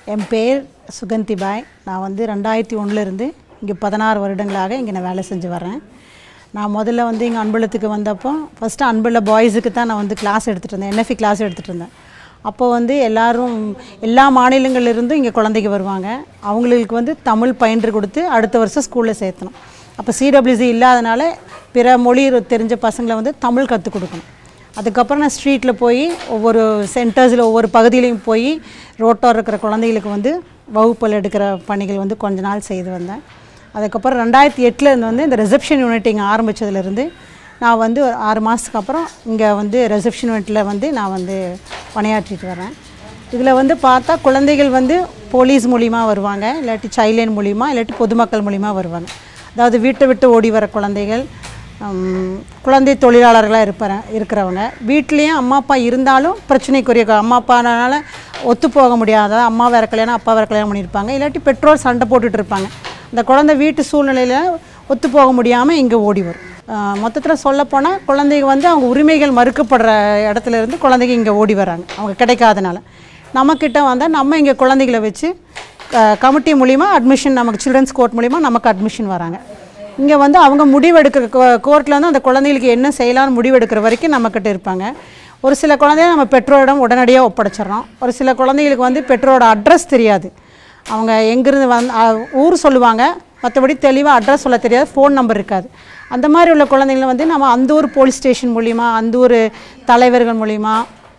என் பேர் சுகந்தி பாய் நான் வந்து ரெண்டாயிரத்தி ஒன்றுலேருந்து இங்கே பதினாறு வருடங்களாக இங்கே நான் வேலை செஞ்சு வரேன் நான் முதல்ல வந்து இங்கே அன்புலத்துக்கு வந்தப்போ ஃபஸ்ட்டு அன்புள்ள பாய்ஸுக்கு தான் நான் வந்து கிளாஸ் எடுத்துகிட்டு இருந்தேன் என்எஃப்இ கிளாஸ் எடுத்துகிட்டு இருந்தேன் அப்போ வந்து எல்லாரும் எல்லா மாநிலங்கள்லேருந்தும் இங்கே குழந்தைங்க வருவாங்க அவங்களுக்கு வந்து தமிழ் பயின்று கொடுத்து அடுத்த வருஷம் ஸ்கூலில் சேர்த்தணும் அப்போ சிடபிள்யூசி இல்லாதனால பிற மொழி தெரிஞ்ச பசங்களை வந்து தமிழ் கற்றுக் கொடுக்கணும் அதுக்கப்புறம் நான் ஸ்ட்ரீட்டில் போய் ஒவ்வொரு சென்டர்ஸில் ஒவ்வொரு பகுதியிலையும் போய் ரோட்டோர் இருக்கிற குழந்தைகளுக்கு வந்து வகுப்புகள் எடுக்கிற பணிகள் வந்து கொஞ்ச நாள் செய்து வந்தேன் அதுக்கப்புறம் ரெண்டாயிரத்தி எட்டுலேருந்து வந்து இந்த ரிசப்ஷன் யூனிட் இங்கே ஆரம்பித்ததுலேருந்து நான் வந்து ஒரு ஆறு மாதத்துக்கு அப்புறம் இங்கே வந்து ரிசப்ஷன் யூனிட்டில் வந்து நான் வந்து பணியாற்றிட்டு வரேன் இதில் வந்து பார்த்தா குழந்தைகள் வந்து போலீஸ் மூலிமா வருவாங்க இல்லாட்டி சைல்ட்லைன் மூலிமா இல்லாட்டி பொதுமக்கள் மூலிமா வருவாங்க அதாவது வீட்டை விட்டு ஓடி வர குழந்தைகள் ஹம், குழந்தை தொழிலாளர்களாக இருப்பார இருக்கிறவங்க வீட்லேயும் அம்மா அப்பா இருந்தாலும் பிரச்சனைக்குரிய க- அம்மா அப்பானால ஒத்து போக முடியாத அம்மா வேற கல்யாணம் அப்பா வேற கல்யாணம் பண்ணியிருப்பாங்க இல்லாட்டி பெற்றோர் சண்டை போட்டுட்டு இருப்பாங்க அந்த குழந்தை வீட்டு சூழ்நிலையில் ஒத்து போக முடியாமல் இங்கே ஓடி வரும் மொத்தத்தில் சொல்லப்போனால் குழந்தைங்க வந்து அவங்க உரிமைகள் மறுக்கப்படுற இடத்துல இருந்து குழந்தைங்க இங்கே ஓடி வராங்க அவங்க கிடைக்காதனால நம்மக்கிட்ட வந்தால் நம்ம இங்கே குழந்தைகளை வச்சு கமிட்டி மூலிமா அட்மிஷன் நமக்கு சில்ட்ரன்ஸ் கோர்ட் மூலிமா நமக்கு அட்மிஷன் வராங்க இங்கே வந்து அவங்க முடிவெடுக்கிற கோர்ட்டில் வந்து அந்த குழந்தைகளுக்கு என்ன செய்யலாம்னு முடிவெடுக்கிற வரைக்கும் நம்மக்கிட்ட இருப்பாங்க ஒரு சில குழந்தைய நம்ம பெற்றோரிடம் உடனடியாக ஒப்படைச்சிடறோம் ஒரு சில குழந்தைகளுக்கு வந்து பெற்றோரோட அட்ரஸ் தெரியாது அவங்க எங்கேருந்து வந்து அ- ஊர் சொல்லுவாங்க மற்றபடி தெளிவாக அட்ரஸ் சொல்ல தெரியாது ஃபோன் நம்பர் இருக்காது அந்த மாதிரி உள்ள குழந்தைங்களை வந்து நம்ம அந்த ஊர் போலீஸ் ஸ்டேஷன் மூலிமா அந்த ஊர் தலைவர்கள் மூலிமா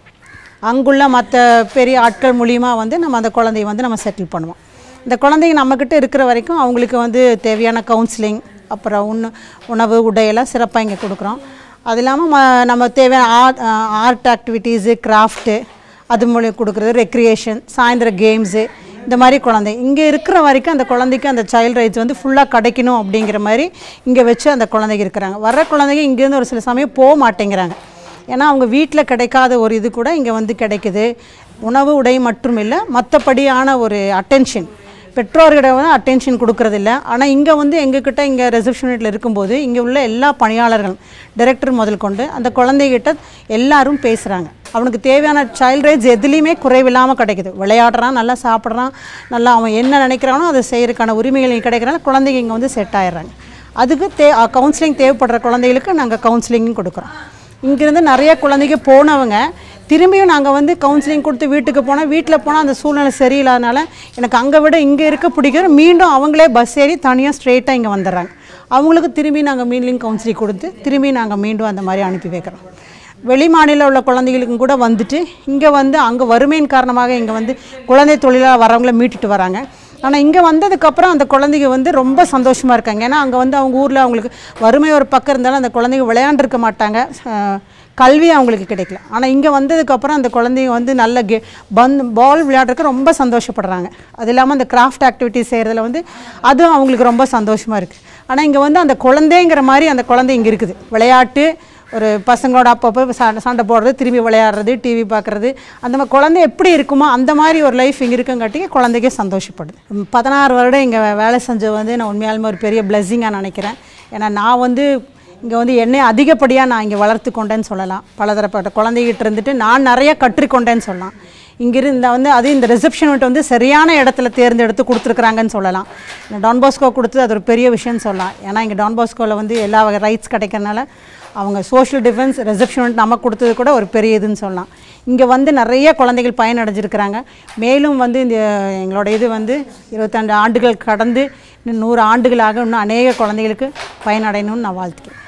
அங்குள்ள மற்ற பெரிய ஆட்கள் மூலிமா வந்து நம்ம அந்த குழந்தைய வந்து நம்ம செட்டில் பண்ணுவோம் இந்த குழந்தைங்க நம்மக்கிட்ட இருக்கிற வரைக்கும் அவங்களுக்கு வந்து தேவையான கவுன்சிலிங் அப்புறம் உண உணவு உடையெல்லாம் சிறப்பாக இங்கே கொடுக்குறோம் அது இல்லாமல் ம நம்ம தேவையான ஆர்ட் ஆர்ட் ஆக்டிவிட்டீஸு கிராஃப்ட்டு அது மூலியம் கொடுக்குறது ரெக்ரியேஷன் சாயந்தரம் கேம்ஸு இந்த மாதிரி குழந்தை இங்கே இருக்கிற வரைக்கும் அந்த குழந்தைக்கு அந்த சைல்ட் ரைட்ஸ் வந்து ஃபுல்லாக கிடைக்கணும் அப்படிங்கிற மாதிரி இங்கே வச்சு அந்த குழந்தைங்க இருக்கிறாங்க வர்ற குழந்தைங்க இங்கேருந்து ஒரு சில சமயம் போக மாட்டேங்கிறாங்க ஏன்னா அவங்க வீட்டில் கிடைக்காத ஒரு இது கூட இங்கே வந்து கிடைக்குது உணவு உடை மட்டும் இல்லை மற்றபடியான ஒரு அட்டென்ஷன் பெற்றோர்கிட்ட வந்து அட்டென்ஷன் கொடுக்கறதில்ல ஆனால் இங்கே வந்து எங்ககிட்ட இங்கே ரிசப்ஷன் யூனிட்டில் இருக்கும்போது இங்கே உள்ள எல்லா பணியாளர்களும் டைரக்டர் முதல் கொண்டு அந்த குழந்தைகிட்ட எல்லாரும் பேசுகிறாங்க அவனுக்கு தேவையான சைல்ட் ரைட்ஸ் எதுலேயுமே குறைவில்லாமல் கிடைக்குது விளையாடுறான் நல்லா சாப்பிட்றான் நல்லா அவன் என்ன நினைக்கிறானோ அதை செய்யறதுக்கான உரிமைகள் கிடைக்கிறனால குழந்தைங்க இங்கே வந்து செட் ஆயிடுறாங்க அதுக்கு தே கவுன்சிலிங் தேவைப்படுற குழந்தைகளுக்கு நாங்கள் கவுன்சிலிங்கும் கொடுக்குறோம் இங்கேருந்து நிறைய குழந்தைங்க போனவங்க திரும்பியும் நாங்கள் வந்து கவுன்சிலிங் கொடுத்து வீட்டுக்கு போனால் வீட்டில் போனால் அந்த சூழ்நிலை சரியில்லாதனால எனக்கு அங்கே விட இங்கே இருக்க பிடிக்கும் மீண்டும் அவங்களே பஸ் ஏறி தனியாக ஸ்ட்ரெயிட்டாக இங்கே வந்துடுறாங்க அவங்களுக்கு திரும்பி நாங்கள் மீண்டும் கவுன்சிலிங் கொடுத்து திரும்பி நாங்கள் மீண்டும் அந்த மாதிரி அனுப்பி வைக்கிறோம் வெளி மாநில உள்ள குழந்தைகளுக்கும் கூட வந்துட்டு இங்கே வந்து அங்கே வறுமையின் காரணமாக இங்கே வந்து குழந்தை தொழிலாக வரவங்கள மீட்டுட்டு வராங்க ஆனால் இங்கே வந்ததுக்கப்புறம் அந்த குழந்தைங்க வந்து ரொம்ப சந்தோஷமாக இருக்காங்க ஏன்னா அங்கே வந்து அவங்க ஊரில் அவங்களுக்கு வறுமை ஒரு பக்கம் இருந்தாலும் அந்த குழந்தைங்க விளையாண்டுருக்க மாட்டாங்க அஹ், கல்வி அவங்களுக்கு கிடைக்கல ஆனால் இங்கே வந்ததுக்கப்புறம் அந்த குழந்தைங்க வந்து நல்ல கே பந்து பால் விளையாடுறதுக்கு ரொம்ப சந்தோஷப்படுறாங்க அது இல்லாமல் அந்த கிராஃப்ட் ஆக்டிவிட்டிஸ் செய்கிறதுல வந்து அதுவும் அவங்களுக்கு ரொம்ப சந்தோஷமாக இருக்குது ஆனால் இங்கே வந்து அந்த குழந்தைங்கிற மாதிரி அந்த குழந்தை இங்கே இருக்குது விளையாட்டு ஒரு பசங்களோட அப்பப்போ சண்டை சண்டை போடுறது திரும்பி விளையாடுறது டிவி பார்க்குறது அந்த மாதிரி குழந்தை எப்படி இருக்குமோ அந்த மாதிரி ஒரு லைஃப் இங்கே இருக்கங்காட்டி குழந்தைக்கே சந்தோஷப்படுது ம், பதினாறு வருடம் இங்கே வேலை செஞ்சது வந்து நான் உண்மையாலுமே ஒரு பெரிய பிளெஸ்ஸிங்காக நினைக்கிறேன் ஏன்னா நான் வந்து இங்கே வந்து என்னை அதிகப்படியாக நான் இங்கே வளர்த்து கொண்டேன்னு சொல்லலாம் பலதரப்பட்ட குழந்தைகிட்ட இருந்துட்டு நான் நிறைய கற்றுக்கொண்டேன்னு சொல்லலாம் இங்கிருந்த வந்து அது இந்த ரிசப்ஷன் வந்து சரியான இடத்துல தேர்ந்தெடுத்து கொடுத்துருக்குறாங்கன்னு சொல்லலாம் இந்த டான் பாஸ்கோ கொடுத்தது அது ஒரு பெரிய விஷயம்னு சொல்லலாம் ஏன்னா இங்கே டான் பாஸ்கோவில் வந்து எல்லா வகை ரைட்ஸ் கிடைக்கிறனால அவங்க சோஷியல் டிஃபென்ஸ் ரிசப்ஷன் நமக்கு கொடுத்தது கூட ஒரு பெரிய இதுன்னு சொல்லலாம் இங்கே வந்து நிறைய குழந்தைகள் பயனடைஞ்சிருக்கிறாங்க மேலும் வந்து இந்த எங்களோட இது வந்து இருபத்தண்டு ஆண்டுகள் கடந்து இன்னும் நூறு ஆண்டுகளாக இன்னும் அநேக குழந்தைகளுக்கு பயனடையணும்னு நான் வாழ்த்துக்கிறேன்